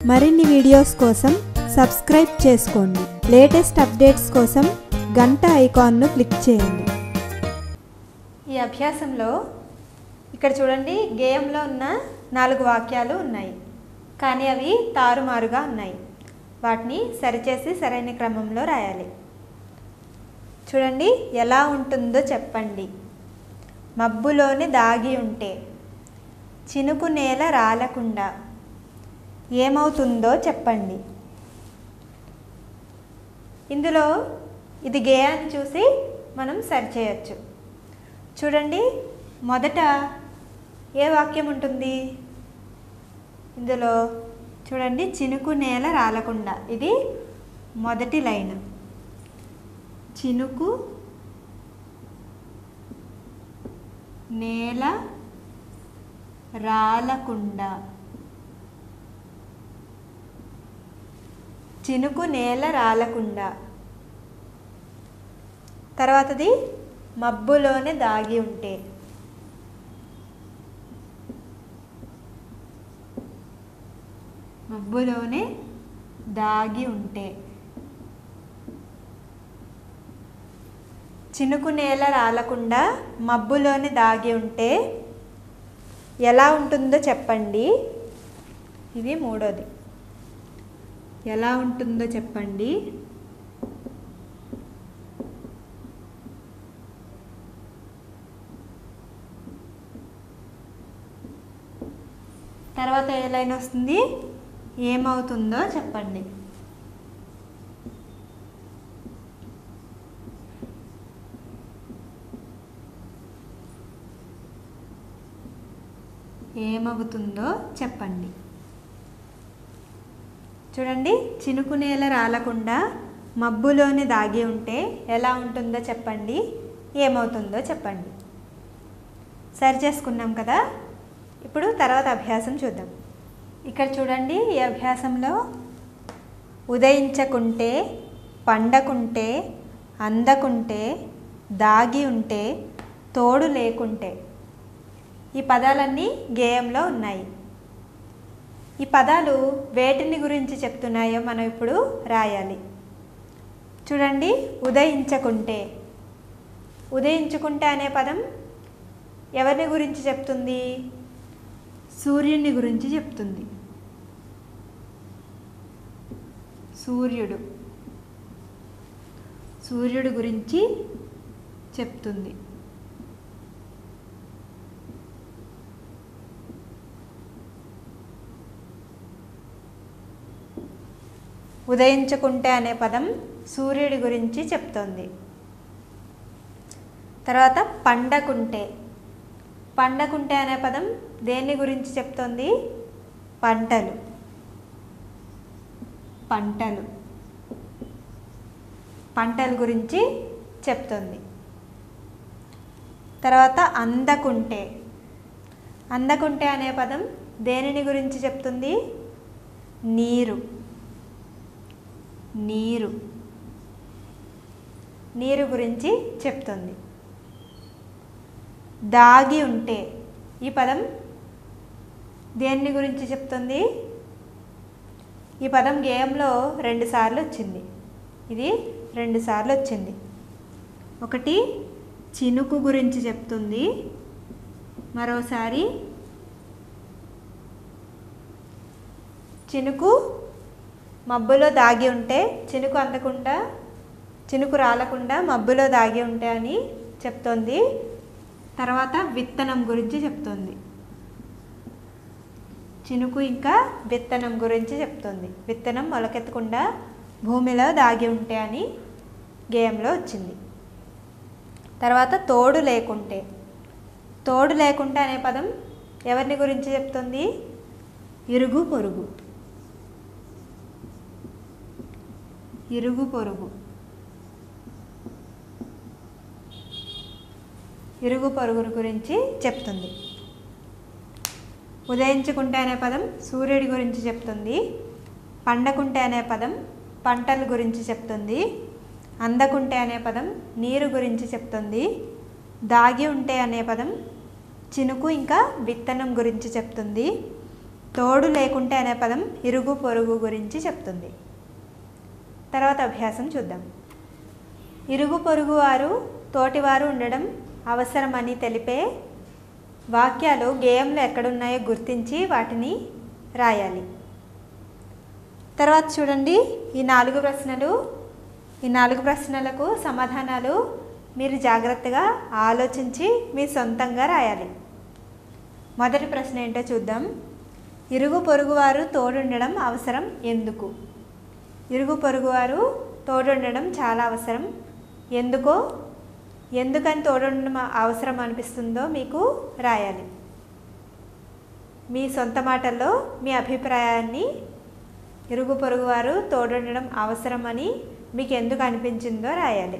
మరిన్ని వీడియోస్ కోసం సబ్స్క్రైబ్ చేసుకోండి లేటెస్ట్ అప్డేట్స్ కోసం గంట ఐకాన్ను క్లిక్ చేయండి ఈ అభ్యాసంలో ఇక్కడ చూడండి గేయంలో ఉన్న నాలుగు వాక్యాలు ఉన్నాయి కానీ అవి తారుమారుగా ఉన్నాయి వాటిని సరిచేసి సరైన క్రమంలో రాయాలి చూడండి ఎలా ఉంటుందో చెప్పండి మబ్బులోని దాగి ఉంటే చినుకు నేల రాలకుండా ఏమవుతుందో చెప్పండి ఇందులో ఇది గేయాన్ని చూసి మనం సరిచేయచ్చు చూడండి మొదట ఏ వాక్యం ఉంటుంది ఇందులో చూడండి చినుకు నేల రాలకుండా ఇది మొదటి లైన్ చినుకు నేల రాలకుండా చినుకు నేల రాలకుండా తర్వాతది మబ్బులోనే దాగి ఉంటే మబ్బులోనే దాగి ఉంటే చినుకు నేల రాలకుండా మబ్బులోనే దాగి ఉంటే ఎలా ఉంటుందో చెప్పండి ఇది మూడోది ఎలా ఉంటుందో చెప్పండి తర్వాత ఏ లైన్ వస్తుంది ఏమవుతుందో చెప్పండి ఏమవుతుందో చెప్పండి చూడండి చినుకు నేల రాలకుండా మబ్బులోనే దాగి ఉంటే ఎలా ఉంటుందో చెప్పండి ఏమవుతుందో చెప్పండి సరి చేసుకున్నాం కదా ఇప్పుడు తర్వాత అభ్యాసం చూద్దాం ఇక్కడ చూడండి ఈ అభ్యాసంలో ఉదయించకుంటే పండకుంటే అందకుంటే దాగి ఉంటే తోడు లేకుంటే ఈ పదాలన్నీ గేయంలో ఉన్నాయి ఈ పదాలు వేటిని గురించి చెప్తున్నాయో మనం ఇప్పుడు రాయాలి చూడండి ఉదయించకుంటే ఉదయించుకుంటే అనే పదం ఎవరిని గురించి చెప్తుంది సూర్యుని గురించి చెప్తుంది సూర్యుడు సూర్యుడు గురించి చెప్తుంది ఉదయించుకుంటే అనే పదం సూర్యుడి గురించి చెప్తోంది తర్వాత పండకుంటే పండకుంటే అనే పదం దేని గురించి చెప్తోంది పంటలు పంటలు పంటల గురించి చెప్తుంది తర్వాత అందకుంటే అందకుంటే అనే పదం దేనిని గురించి చెప్తుంది నీరు నీరు నీరు గురించి చెప్తుంది దాగి ఉంటే ఈ పదం దేన్ని గురించి చెప్తుంది ఈ పదం గేయంలో రెండు సార్లు వచ్చింది ఇది రెండు సార్లు వచ్చింది ఒకటి చినుకు గురించి చెప్తుంది మరోసారి చినుకు మబ్బులో దాగి ఉంటే చినుకు అందకుండా చినుకు రాలకుండా మబ్బులో దాగి ఉంటే అని చెప్తోంది తర్వాత విత్తనం గురించి చెప్తుంది చినుకు ఇంకా విత్తనం గురించి చెప్తుంది విత్తనం మొలకెత్తకుండా భూమిలో దాగి ఉంటే అని గేయంలో వచ్చింది తర్వాత తోడు లేకుంటే తోడు లేకుంటే అనే పదం ఎవరిని గురించి చెప్తుంది ఇరుగు పొరుగు ఇరుగు పొరుగు ఇరుగు పొరుగురు గురించి చెప్తుంది ఉదయించుకుంటే అనే పదం సూర్యుడి గురించి చెప్తుంది పండకుంటే అనే పదం పంటల గురించి చెప్తుంది అందకుంటే అనే పదం నీరు గురించి చెప్తుంది దాగి ఉంటే అనే పదం చినుకు ఇంకా విత్తనం గురించి చెప్తుంది తోడు లేకుంటే అనే పదం ఇరుగు పొరుగు గురించి చెప్తుంది తర్వాత అభ్యాసం చూద్దాం ఇరుగు పొరుగు వారు తోటివారు ఉండడం అవసరమని తెలిపే వాక్యాలు గేయంలో ఎక్కడున్నాయో గుర్తించి వాటిని రాయాలి తర్వాత చూడండి ఈ నాలుగు ప్రశ్నలు ఈ నాలుగు ప్రశ్నలకు సమాధానాలు మీరు జాగ్రత్తగా ఆలోచించి మీ సొంతంగా రాయాలి మొదటి ప్రశ్న ఏంటో చూద్దాం ఇరుగు పొరుగువారు తోడుండడం అవసరం ఎందుకు ఇరుగు పొరుగువారు తోడుండడం చాలా అవసరం ఎందుకో ఎందుకని తోడుండడం అవసరం అనిపిస్తుందో మీకు రాయాలి మీ సొంత మాటల్లో మీ అభిప్రాయాన్ని ఇరుగు పొరుగువారు తోడుండడం అవసరమని మీకు ఎందుకు అనిపించిందో రాయాలి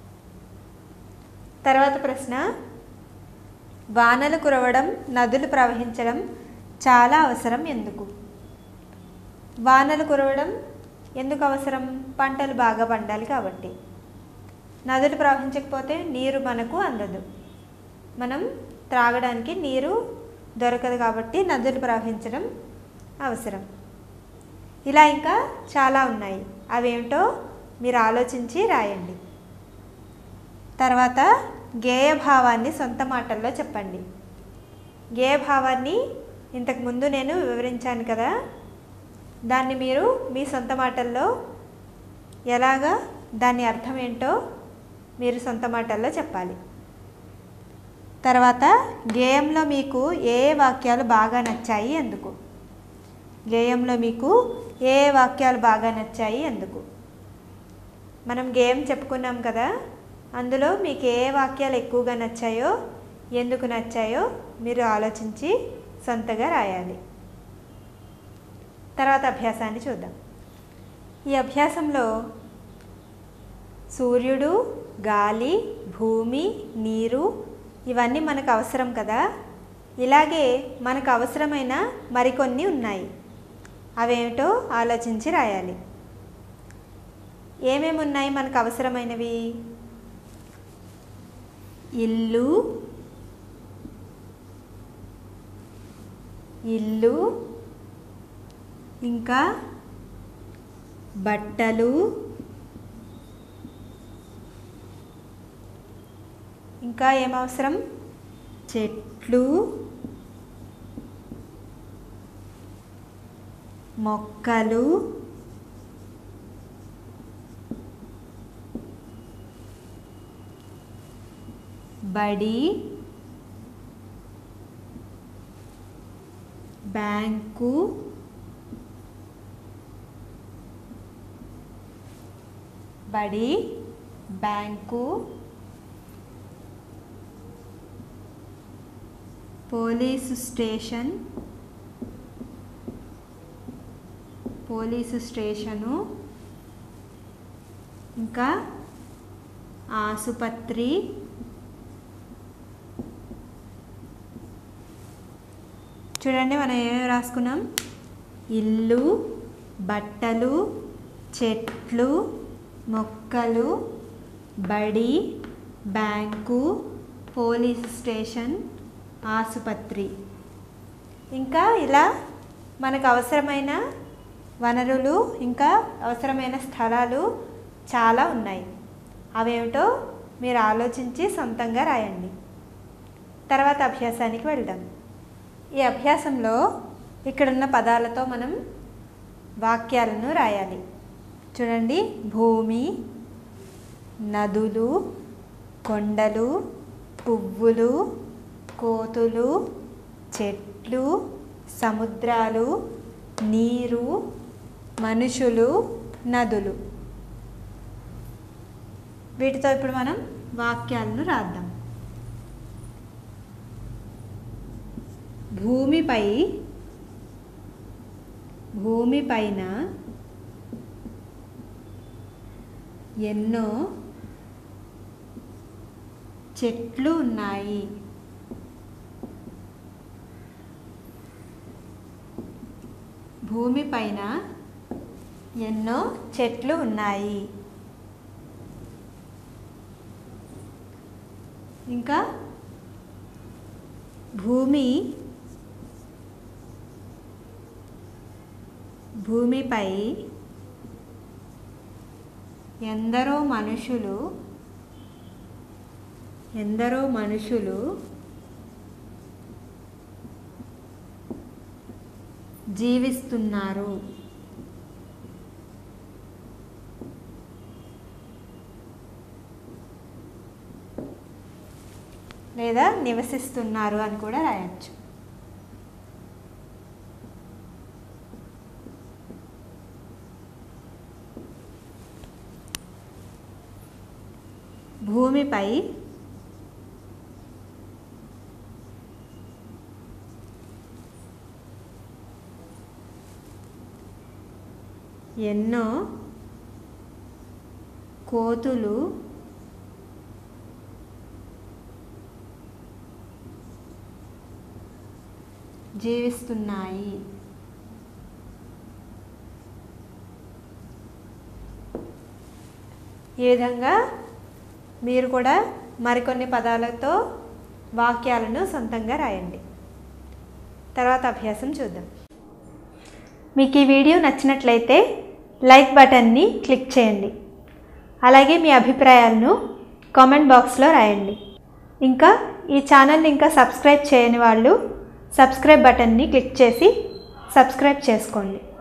తర్వాత ప్రశ్న వానలు కురవడం నదులు ప్రవహించడం చాలా అవసరం ఎందుకు వానలు కురవడం ఎందుకు అవసరం పంటలు బాగా పండాలి కాబట్టి నదులు ప్రవహించకపోతే నీరు మనకు అందదు మనం త్రాగడానికి నీరు దొరకదు కాబట్టి నదులు ప్రవహించడం అవసరం ఇలా ఇంకా చాలా ఉన్నాయి అవేమిటో మీరు ఆలోచించి రాయండి తర్వాత గేయ భావాన్ని సొంత మాటల్లో చెప్పండి గేయ భావాన్ని ఇంతకుముందు నేను వివరించాను కదా దాన్ని మీరు మీ సొంత మాటల్లో ఎలాగా దాని అర్థం ఏంటో మీరు సొంత మాటల్లో చెప్పాలి తర్వాత గేయంలో మీకు ఏ ఏ వాక్యాలు బాగా నచ్చాయి ఎందుకు గేయంలో మీకు ఏ ఏ వాక్యాలు బాగా నచ్చాయి ఎందుకు మనం గేయం చెప్పుకున్నాం కదా అందులో మీకు ఏ వాక్యాలు ఎక్కువగా నచ్చాయో ఎందుకు నచ్చాయో మీరు ఆలోచించి సొంతగా రాయాలి తర్వాత అభ్యాసాన్ని చూద్దాం ఈ అభ్యాసంలో సూర్యుడు గాలి భూమి నీరు ఇవన్నీ మనకు అవసరం కదా ఇలాగే మనకు అవసరమైన మరికొన్ని ఉన్నాయి అవేమిటో ఆలోచించి రాయాలి ఏమేమి ఉన్నాయి మనకు అవసరమైనవి ఇల్లు ఇల్లు ఇంకా బట్టలు ఇంకా ఏం అవసరం చెట్లు మొక్కలు బడి బ్యాంకు బడి bank police station police station ఇంకా ఆసుపత్రి చూడండి మనం ఏమేమి రాసుకున్నాం ఇల్లు బట్టలు చెట్లు మొక్కలు బడి బ్యాంకు పోలీస్ స్టేషన్ ఆసుపత్రి ఇంకా ఇలా మనకు అవసరమైన వనరులు ఇంకా అవసరమైన స్థలాలు చాలా ఉన్నాయి అవేమిటో మీరు ఆలోచించి సొంతంగా రాయండి తర్వాత అభ్యాసానికి వెళ్దాం ఈ అభ్యాసంలో ఇక్కడున్న పదాలతో మనం వాక్యాలను రాయాలి చూడండి భూమి నదులు కొండలు పువ్వులు కోతులు చెట్లు సముద్రాలు నీరు మనుషులు నదులు వీటితో ఇప్పుడు మనం వాక్యాలను రాద్దాం భూమిపై భూమిపైన ఎన్నో చెట్లు ఉన్నాయి భూమిపైన ఎన్నో చెట్లు ఉన్నాయి ఇంకా భూమి భూమిపై ఎందరో మనుషులు ఎందరో మనుషులు జీవిస్తున్నారు లేదా నివసిస్తున్నారు అని కూడా రాయొచ్చు భూమిపై ఎన్నో కోతులు జీవిస్తున్నాయి ఈ విధంగా మీరు కూడా మరికొన్ని పదాలతో వాక్యాలను సొంతంగా రాయండి తర్వాత అభ్యాసం చూద్దాం మీకు ఈ వీడియో నచ్చినట్లయితే లైక్ బటన్ని క్లిక్ చేయండి అలాగే మీ అభిప్రాయాలను కామెంట్ బాక్స్లో రాయండి ఇంకా ఈ ఛానల్ని ఇంకా సబ్స్క్రైబ్ చేయని వాళ్ళు సబ్స్క్రైబ్ బటన్ని క్లిక్ చేసి సబ్స్క్రైబ్ చేసుకోండి